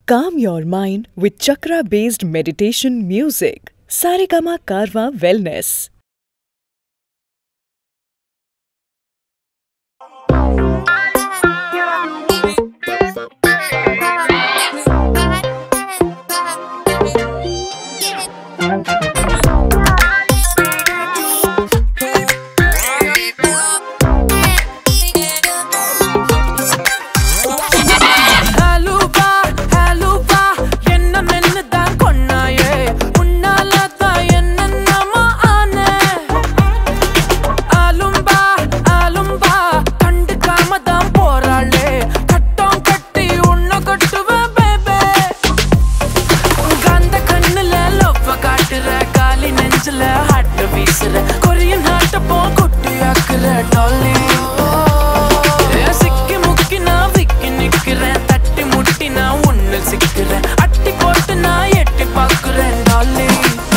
Calm your mind with chakra based meditation music. Saregama Karwa Wellness. ஹலூபா ஹலூபா என்ன மென்னு தான் கொன்னாயே உன்னால தான் என்னென்னமோ ஆன அலும்பா அலும்பா கண்டுக்காம தான் போறாளே கட்டம் கட்டி உன்னை கட்டுவேன் பேபே கந்த கண்ணுல லவ்வ காட்டுற காலி நெஞ்சில ஹாட்ட வீசுற கொரியன் ஹாட்ட போ குட்டி ஆக்குற டாலி சிக்கி முக்கி நான் விக்கி நிக்கிறேன் தட்டி முட்டி நான் உன்னில் சிக்கிறேன் அட்டி போட்டு நான் எட்டி பாக்குறேன் டாலி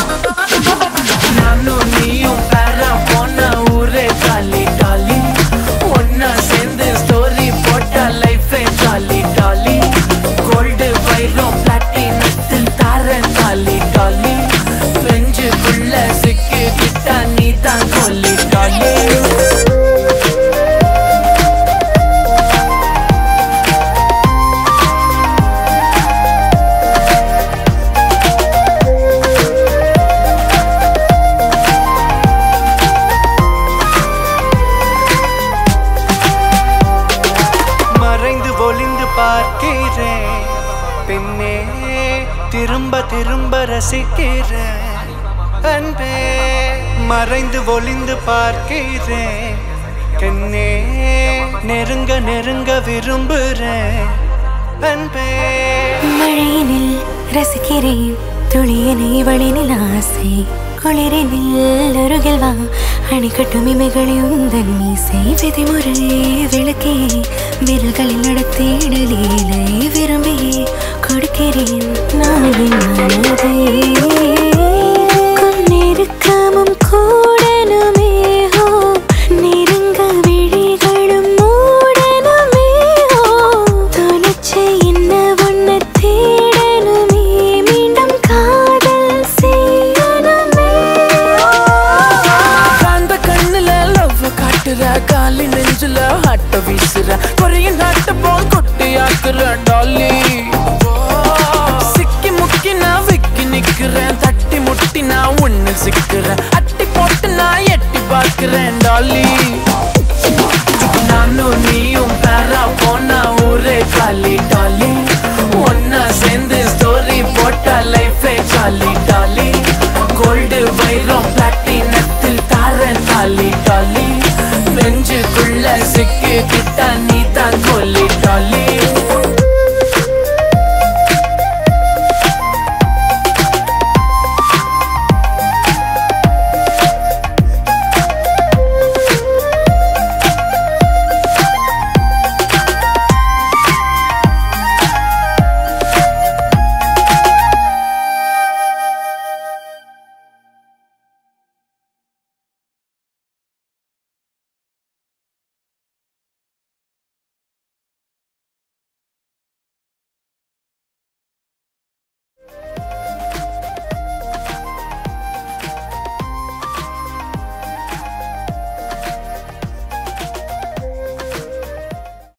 நானும் நீயும் பேர போன ஊரே காலி டாலி ஒன்னா சேர்ந்து ஸ்டோரி போட்ட லைஃபே ஜாலி டாலி கோல்டு வைரம் பிளாட்டினத்தில் தாரன் காலி டாலி பெஞ்சுக்குள்ள சிக்கி கிட்டா நீ தான் கொல்லி டாலி மறைந்து ஒளிந்து பார்க்கிறேன் பெண்ணே திரும்ப திரும்ப ரசிக்கிறேன் அன்பே மறைந்து ஒளிந்து பார்க்கிறேன் பெண்ணே நெருங்க நெருங்க விரும்புறேன் அன்பே மழையினில் ரசிக்கிறேன் துளியனை வழினில் ஆசை குளிரினில் அருகில் வா அணைக்கட்டும் இமைகளை உந்தன் மீசை விதிமுறை விளக்கே விரல்களில் நடத்திட லீலை விரும்பியே